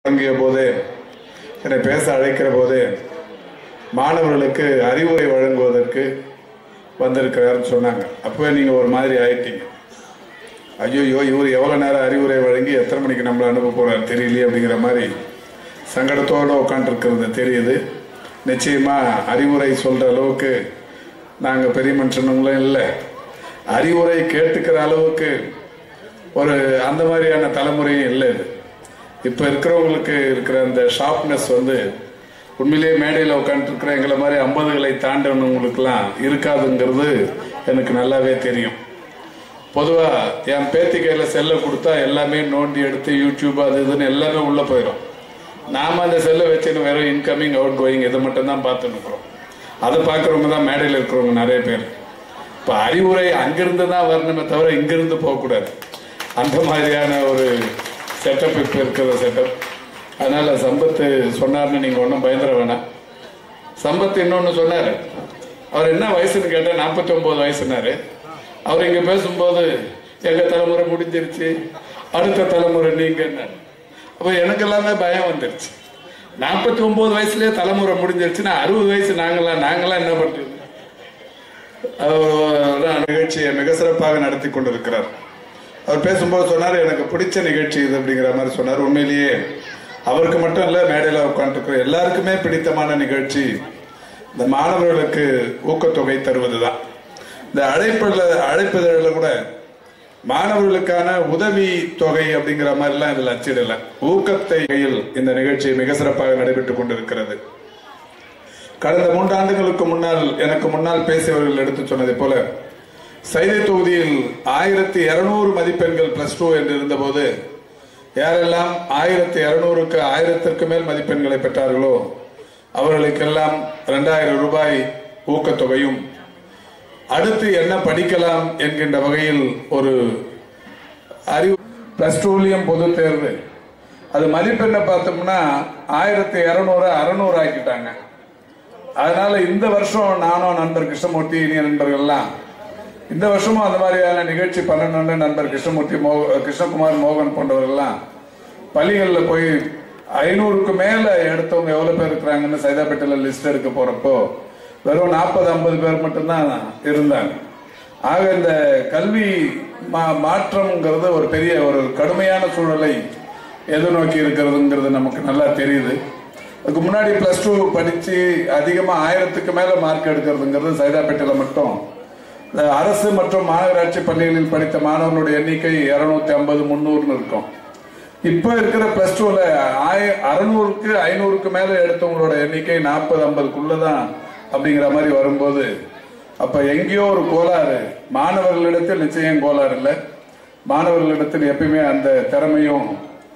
தொடங்கிய போது என்னை பேச அழைக்கிற போது மாணவர்களுக்கு அறிவுரை வழங்குவதற்கு வந்திருக்கிறாருன்னு சொன்னாங்க அப்பவே நீங்க ஒரு மாதிரி ஆயிட்டீங்க ஐயோ இவர் எவ்வளவு நேரம் அறிவுரை வழங்கி எத்தனை மணிக்கு நம்மளை அனுப்ப போறாரு தெரியலையே அப்படிங்கிற மாதிரி சங்கடத்தோடு உட்காந்துருக்கிறது தெரியுது நிச்சயமா அறிவுரை சொல்ற அளவுக்கு நாங்க பெரிய மனுஷனுங்களும் இல்லை அறிவுரை கேட்டுக்கிற அளவுக்கு ஒரு அந்த மாதிரியான தலைமுறையும் இல்லை இது இப்போ இருக்கிறவங்களுக்கு இருக்கிற அந்த ஷார்ப்னஸ் வந்து உண்மையிலேயே மேடையில் உட்காந்துருக்கிற எங்களை மாதிரி ஐம்பதுகளை தாண்டவங்களுக்குலாம் இருக்காதுங்கிறது எனக்கு நல்லாவே தெரியும் பொதுவாக என் பேத்தி கையில் செல்லை கொடுத்தா எல்லாமே நோண்டி எடுத்து யூடியூப் அது இதுன்னு எல்லாமே உள்ளே போயிடும் நாம் அந்த செல்லை வச்சுன்னு வெறும் இன்கமிங் அவுட் கோயிங் இதை மட்டும் தான் பார்த்துன்னு இருக்கிறோம் அதை பார்க்குறவங்க தான் மேடையில் இருக்கிறவங்க நிறைய பேர் இப்போ அறிவுரை அங்கிருந்து தான் வரணுமே தவிர இங்கிருந்து போகக்கூடாது அந்த மாதிரியான ஒரு செட்டப் இப்போ இருக்கிற செட்டப் அதனால சம்பத்து சொன்னார்னு நீங்கள் ஒன்றும் பயந்துட வேணாம் சம்பத் இன்னொன்று சொன்னார் அவர் என்ன வயசுன்னு கேட்டால் நாற்பத்தி ஒன்பது வயசுனாரு அவர் இங்கே பேசும்போது எங்கள் தலைமுறை முடிஞ்சிருச்சு அடுத்த தலைமுறை நீங்க என்ன அப்போ எனக்கு எல்லாமே பயம் வந்துருச்சு நாற்பத்தி ஒன்பது வயசுலயே தலைமுறை முடிஞ்சிருச்சுன்னா அறுபது வயசு நாங்களாம் நாங்களாம் என்ன பண்றது அவர் நிகழ்ச்சியை மிக சிறப்பாக நடத்தி கொண்டிருக்கிறார் அவர் பேசும்போது சொன்னார் எனக்கு பிடிச்ச நிகழ்ச்சி இது அப்படிங்கிற மாதிரி சொன்னார் உண்மையிலேயே அவருக்கு மட்டும் இல்லை மேடையில் உட்காந்துருக்கிற எல்லாருக்குமே பிடித்தமான நிகழ்ச்சி இந்த மாணவர்களுக்கு ஊக்கத்தொகை தருவதுதான் இந்த அழைப்புல அழைப்புதழில் கூட மாணவர்களுக்கான உதவி தொகை அப்படிங்கிற மாதிரிலாம் இதில் அச்சிடல ஊக்கத்தை கையில் இந்த நிகழ்ச்சி மிக சிறப்பாக நடைபெற்றுக் கொண்டிருக்கிறது கடந்த மூன்றாண்டுகளுக்கு முன்னால் எனக்கு முன்னால் பேசியவர்கள் எடுத்து சொன்னதை போல சைதை தொகுதியில் ஆயிரத்தி இருநூறு மதிப்பெண்கள் பிளஸ் டூ என்று இருந்தபோது யாரெல்லாம் ஆயிரத்தி இருநூறுக்கு ஆயிரத்திற்கு மேல் மதிப்பெண்களை பெற்றார்களோ அவர்களுக்கெல்லாம் இரண்டாயிரம் ரூபாய் ஊக்கத்தொகையும் அடுத்து என்ன படிக்கலாம் என்கின்ற வகையில் ஒரு அறிவு பிளஸ் டூலையும் பொது தேர்வு அது மதிப்பெண்ணை பார்த்தோம்னா ஆயிரத்தி இரநூறு அறநூறு ஆக்கிட்டாங்க அதனால இந்த வருஷம் நானும் நண்பர் கிருஷ்ணமூர்த்தி இனிய நண்பர்கள்லாம் இந்த வருஷமும் அந்த மாதிரியான நிகழ்ச்சி பண்ணணும்னு நண்பர் கிருஷ்ணமூர்த்தி மோ கிருஷ்ணகுமார் மோகன் போன்றவர்கள்லாம் பள்ளிகளில் போய் ஐநூறுக்கு மேல எடுத்தவங்க எவ்வளவு பேர் இருக்கிறாங்கன்னு சைதாப்பேட்டையில் லிஸ்ட் எடுக்க போறப்போ வெறும் நாற்பது ஐம்பது பேர் மட்டும்தான் இருந்தாங்க ஆக இந்த கல்வி மா மாற்றம்ங்கிறது ஒரு பெரிய ஒரு கடுமையான சூழலை எதிர்நோக்கி இருக்கிறதுங்கிறது நமக்கு நல்லா தெரியுது அதுக்கு முன்னாடி பிளஸ் டூ படிச்சு அதிகமா ஆயிரத்துக்கு மேல மார்க் எடுக்கிறதுங்கிறது சைதாப்பேட்டையில் மட்டும் இந்த அரசு மற்றும் மாநகராட்சி பள்ளிகளில் படித்த மாணவர்களுடைய எண்ணிக்கை இருநூத்தி ஐம்பது முந்நூறுன்னு இருக்கும் இப்போ இருக்கிற பிளஸ் டூல ஆய அறுநூறுக்கு ஐநூறுக்கு மேல எடுத்தவங்களோட எண்ணிக்கை நாற்பது ஐம்பதுக்குள்ளதான் அப்படிங்கிற மாதிரி வரும்போது அப்ப எங்கேயோ ஒரு கோளாறு மாணவர்களிடத்தில் நிச்சயம் கோளாறு இல்லை மாணவர்களிடத்தில் எப்பயுமே அந்த திறமையும்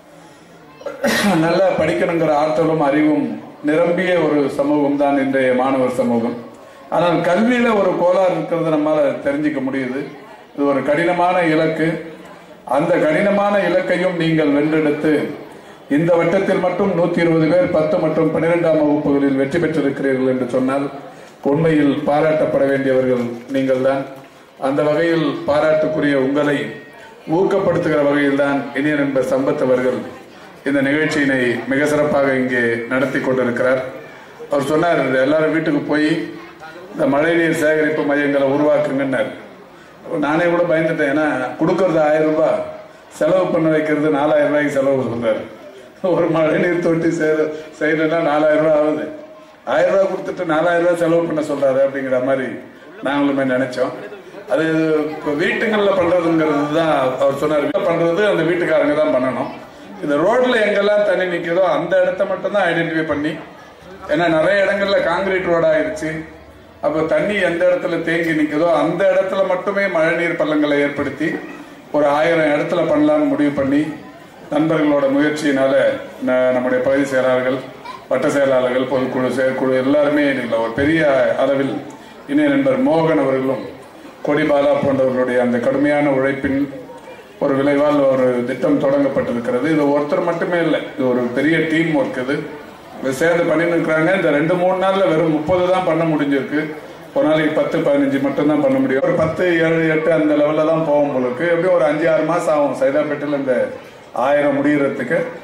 நல்லா படிக்கணுங்கிற ஆற்றலும் அறிவும் நிரம்பிய ஒரு சமூகம் தான் இன்றைய மாணவர் சமூகம் ஆனால் கல்வியில ஒரு கோளாறு இருக்கிறது நம்மால தெரிஞ்சுக்க முடியுது இது ஒரு கடினமான இலக்கு அந்த கடினமான இலக்கையும் நீங்கள் வென்றெடுத்து இந்த வட்டத்தில் மட்டும் நூத்தி இருபது பேர் பத்து மற்றும் பன்னிரெண்டாம் வகுப்புகளில் வெற்றி பெற்றிருக்கிறீர்கள் என்று சொன்னால் உண்மையில் பாராட்டப்பட வேண்டியவர்கள் நீங்கள் தான் அந்த வகையில் பாராட்டுக்குரிய உங்களை ஊக்கப்படுத்துகிற வகையில் தான் இனிய நண்பர் சம்பத் அவர்கள் இந்த நிகழ்ச்சியினை மிக சிறப்பாக இங்கே நடத்தி கொண்டிருக்கிறார் அவர் சொன்னார் எல்லாரும் வீட்டுக்கு போய் இந்த மழைநீர் சேகரிப்பு மையங்களை உருவாக்குங்கன்னார் நானே கூட பயந்துட்டேன் ஏன்னா கொடுக்கறது ஆயிரம் ரூபாய் செலவு பண்ண வைக்கிறது நாலாயிரம் ரூபாய்க்கு செலவு சொல்றாரு ஒரு மழைநீர் தொட்டி செய்யணும்னா நாலாயிரம் ரூபாய் ஆகுது ஆயிரம் ரூபாய் கொடுத்துட்டு நாலாயிரம் ரூபாய் செலவு பண்ண சொல்றாரு அப்படிங்கிற மாதிரி நாங்களுமே நினைச்சோம் அது இப்போ வீட்டுங்களில் பண்றதுங்கிறது தான் அவர் சொன்னார் வீட்டில் பண்றது அந்த வீட்டுக்காரங்க தான் பண்ணணும் இந்த ரோட்ல எங்கெல்லாம் தண்ணி நிற்கிறதோ அந்த இடத்த மட்டும் தான் ஐடென்டிஃபை பண்ணி ஏன்னா நிறைய இடங்கள்ல காங்கிரீட் ரோட் ஆயிருச்சு அப்போ தண்ணி எந்த இடத்துல தேங்கி நிற்குதோ அந்த இடத்துல மட்டுமே மழைநீர் பள்ளங்களை ஏற்படுத்தி ஒரு ஆயிரம் இடத்துல பண்ணலாம்னு முடிவு பண்ணி நண்பர்களோட முயற்சியினால நம்முடைய பகுதி செயலாளர்கள் வட்ட செயலாளர்கள் பொதுக்குழு செயற்குழு எல்லாருமே இல்லை ஒரு பெரிய அளவில் இணைய நண்பர் மோகன் அவர்களும் கொடிபாலா போன்றவர்களுடைய அந்த கடுமையான உழைப்பின் ஒரு விளைவால் ஒரு திட்டம் தொடங்கப்பட்டிருக்கிறது இது ஒருத்தர் மட்டுமே இல்லை இது ஒரு பெரிய டீம் ஒர்க் இது சேர்ந்து பண்ணிட்டு இருக்கிறாங்க இந்த ரெண்டு மூணு நாள்ல வெறும் முப்பது தான் பண்ண முடிஞ்சிருக்கு ஒரு நாளைக்கு பத்து பதினஞ்சு மட்டும் தான் பண்ண முடியும் ஒரு பத்து ஏழு எட்டு அந்த லெவலில் தான் போகும் போலுக்கு எப்படியும் ஒரு அஞ்சு ஆறு மாசம் ஆகும் சைதாப்பேட்டையில் இந்த ஆயிரம் முடிகிறதுக்கு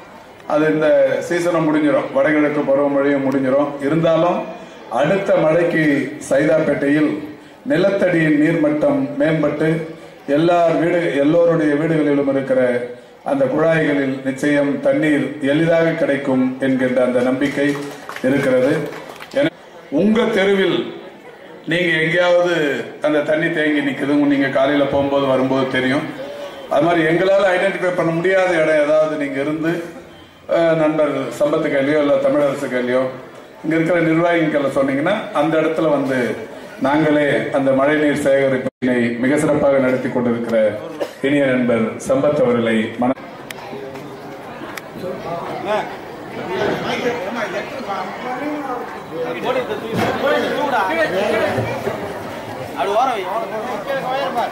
அது இந்த சீசனும் முடிஞ்சிடும் வடகிழக்கு பருவமழையும் முடிஞ்சிடும் இருந்தாலும் அடுத்த மழைக்கு சைதாப்பேட்டையில் நிலத்தடியின் நீர்மட்டம் மேம்பட்டு எல்லார் வீடு எல்லோருடைய வீடுகளிலும் இருக்கிற அந்த குழாய்களில் நிச்சயம் தண்ணீர் எளிதாக கிடைக்கும் என்கின்ற அந்த நம்பிக்கை இருக்கிறது என- உங்க தெருவில் நீங்க எங்கேயாவது அந்த தண்ணி தேங்கி நிக்குது நீங்க காலையில போகும்போது வரும்போது தெரியும் அது மாதிரி எங்களால் ஐடென்டிஃபை பண்ண முடியாத இடம் ஏதாவது நீங்க இருந்து அஹ், நண்பர் சம்பத்து கையிலையோ இல்லை தமிழரசு கையிலையோ இங்க இருக்கிற நிர்வாகிகளை சொன்னீங்கன்னா அந்த இடத்துல வந்து நாங்களே அந்த மழைநீர் சேகரிப்பினை மிக சிறப்பாக நடத்தி கொண்டிருக்கிற இனிய நண்பர் சம்பத் அவர்களை மன அப்படி ஓரம் வை, ஓரம் வை.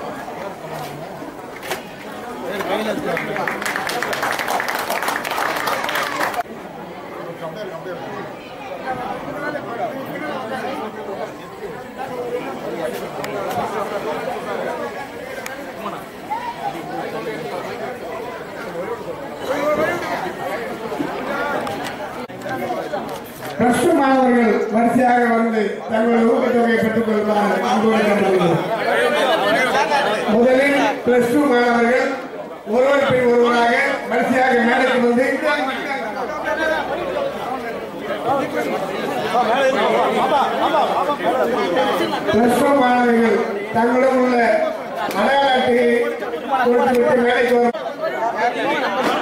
பிளஸ் டூ மாணவர்கள் வரிசையாக வந்து தங்கள் ஊக்கத்தொகையை பெற்றுக் கொள்வார் அன்போடு கேட்டுக்கொள்கிறோம். முதலில் பிளஸ் டூ மாணவர்கள் ஒருவர் பின் ஒருவராக வரிசையாக மேடைக்கு வந்து பிளஸ் டூ மாணவர்கள் தங்களிடம் உள்ள அடையாள அட்டையை கொடுத்துவிட்டு மேடைக்கு வரும்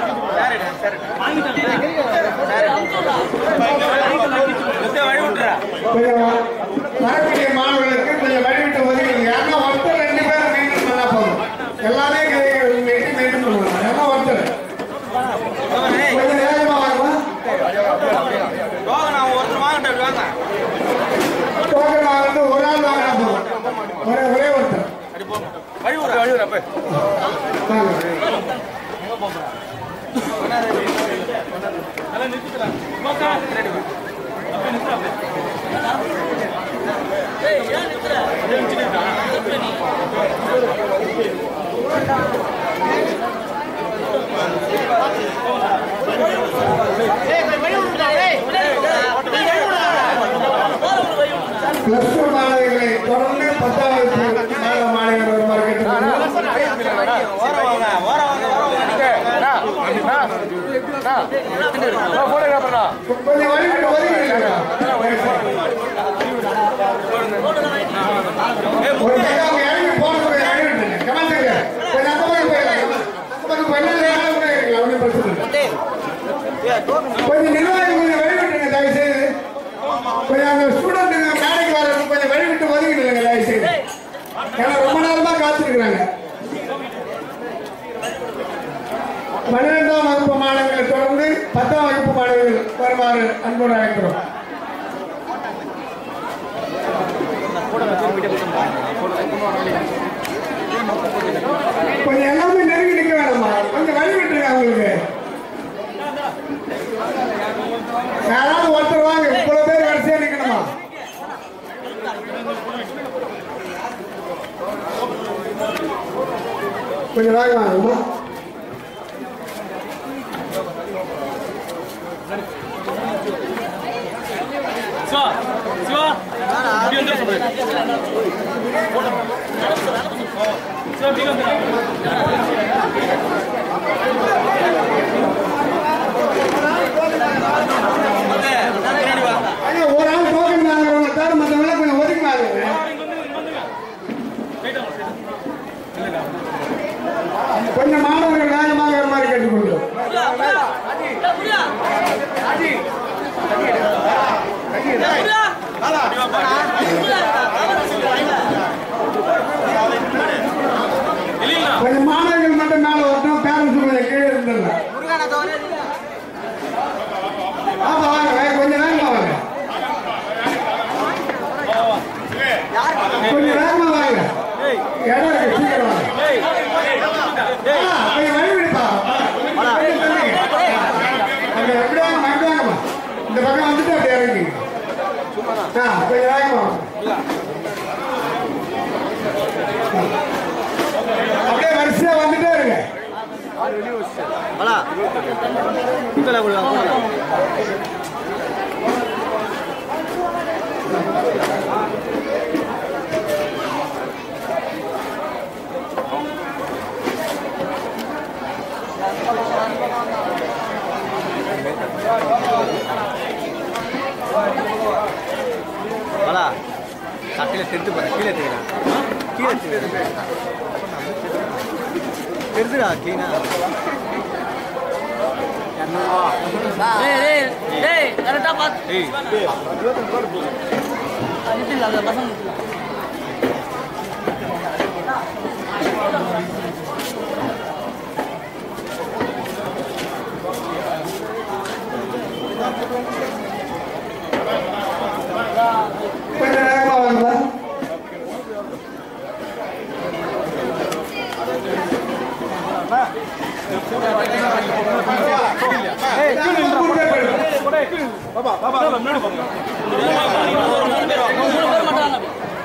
கொஞ்சம் வழி விட்டுறா. கொஞ்சம் வரக்கூடிய மாணவர்களுக்கு கொஞ்சம் வழிவிட்டு ஒதுக்கி யாருன்னா ஒருத்தர் ரெண்டு பேர் மெயின்டைன் பண்ணா போதும் எல்லாமே மெயின்டைன் மெயின்டைன் பண்ணுவாங்க ஏன்னா ஒருத்தர் ஏய், கொஞ்சம் வேகமா வாங்கலாம் வாங்க, நான் ஒருத்தர் வாங்கிட்டேன், அப்படி வாங்க. டோக்கன் வாங்கிட்டு ஒரு ஆள் வாங்கினா போதும் ஒரே ஒரே ஒருத்தர் அப்படி போங்க. வழி விடுறா, வழி விடுறா, போய். வாங்க பிளஸ் டூ மாணவர்களை தொடர்ந்து பத்தாம் வகுப்பு மாணவ மாணவர்கள் வருமாறு கேட்டுக்கொள்கிறோம். ஓரம் வாங்க, ஓரம் வாங்க, ஓரம் வாங்க. கொஞ்சம் வழிவிட்டு ஒதுக்கிடுங்க ஒரு பக்கம் அவங்க இறங்கி போறது போய் இறங்கி விட்டுருங்க கமெண்ட்டுங்க கொஞ்சம் அந்த பக்கம் போயிடலாம் அந்த பக்கம் போயிடலாம் யாரும் கூட இருக்கலாம் ஒன்றும் பிரச்சனை இல்லை ஏய், டோக்கன் கொஞ்சம் நிர்வாகம் கொஞ்சம் வழிவிட்டுங்க தயவு செய்து கொஞ்சம் அந்த ஸ்டூடெண்ட்டுங்க மேடைக்கு வர்றதுக்கு கொஞ்சம் வழிவிட்டு ஒதுக்கிடுங்க தயவு செய்து ஏன்னா ரொம்ப நேரமா காத்திருக்கிறாங்க பன்னிரெண்டாம் வகுப்பு மாணவர்களை தொடர்ந்து பத்தாம் வகுப்பு மாணவர்கள் வருமாறு அன்போடு அழைக்கிறோம் கொஞ்சம் எல்லாமே நெருங்கி நிக்க வேணாமா கொஞ்சம் வழி விட்டுருங்க அவங்களுக்கு யாராவது ஒருத்தர் வாங்க இவ்வளவு பேர் வரிசையா நிக்கணுமா கொஞ்சம் வாங்க வாங்கம்மா சிவா சிவா இப்படி வந்து சொல்றேன் சிவா இப்படி வந்து பின்னாடி வா. ஐயா ஒரு ஆள் டோக்கன் வாங்குறவங்க தவிர மற்றவங்க கொஞ்சம் ஒதுக்கி வாங்குங்க கொஞ்சம் மாணவர்கள் வேகமாக வர மாதிரி கேட்டுக்கொள்கிறோம் கொஞ்சம் மாணவர்கள் மட்டும் மேல வரட்டும் பேரண்ட்ஸ் கொஞ்சம் கீழே இருந்துடலாம் ஆமா வாங்க வேக- கொஞ்சம் வேகமா வாங்க கொஞ்சம் வேகமா வாங்க இடம் இருக்கு சீக்கிரம் வாங்க ஆ, கொஞ்சம் வழி விடுப்பா கொஞ்சம் தள்ளுங்க. அங்க எப்படி வாங்க மறுபடியும் வாங்கம்மா இந்த பக்கம் வந்துட்டு அப்படியே இறங்கி ஆ கொஞ்சம் வேகமா வாங்க அப்படியே வரிசையா வந்துட்டே இருங்க வாடா குத்தல கொடுங்க வாடா சட்டையில தெரிந்து பாரு கீழே தெரியுறா கீழே தெரியுது தெரிஞ்சுடா கீழே டேய் டேய் டேய் கரெக்டா பாத்து ஏய் நிறுத்திடலாம் அந்த பசங்க நிறுத்திடலாம். கொஞ்சம் வேகமா வாங்க மூணு பேர் மட்டும் வாங்க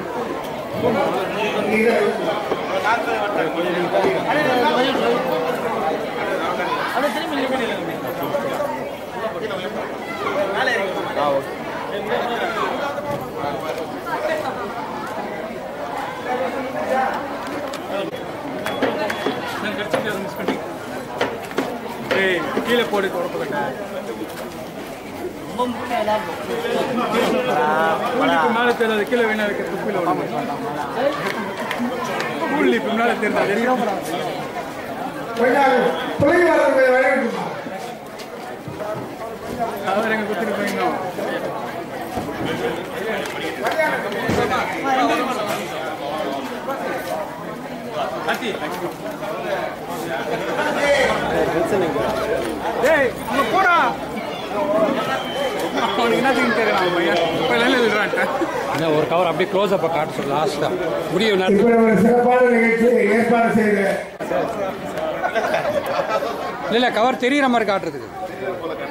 அப்படியே திரும்பி நில்லுங்க. நான் கடிச்சிட்டு அதை மிஸ் பண்ணி ஏய் கீழே போடு தொடப்பட்ட ரொம்ப முக்கியம் எல்லாரும் கூலிக்கு மேலே தெரியாது கீழே வேணா இருக்க துப்பில கூலி இப்போ மேலே தெரியாது கொஞ்சம் பிள்ளைங்க வர கொஞ்சம் வழி விட்டுமா அவர் எங்க குத்திட்டு போயிருந்தோம் ஆத்தி டேய் அங்க போடா அவனுக்கு என்ன தெரியும் அவன் பையன் இப்போ இல்லை இல்லைன்ட்டு என்ன ஒரு கவர் அப்படியே க்ளோஸ் அப்போ காட்ட சொல்லு லாஸ்ட்டாக முடியும் நேரத்துல. இப்படி ஒரு சிறப்பான நிகழ்ச்சி ஏற்பாடு செய்த இல்லை இல்லை கவர் தெரியுற மாதிரி காட்டுறதுக்கு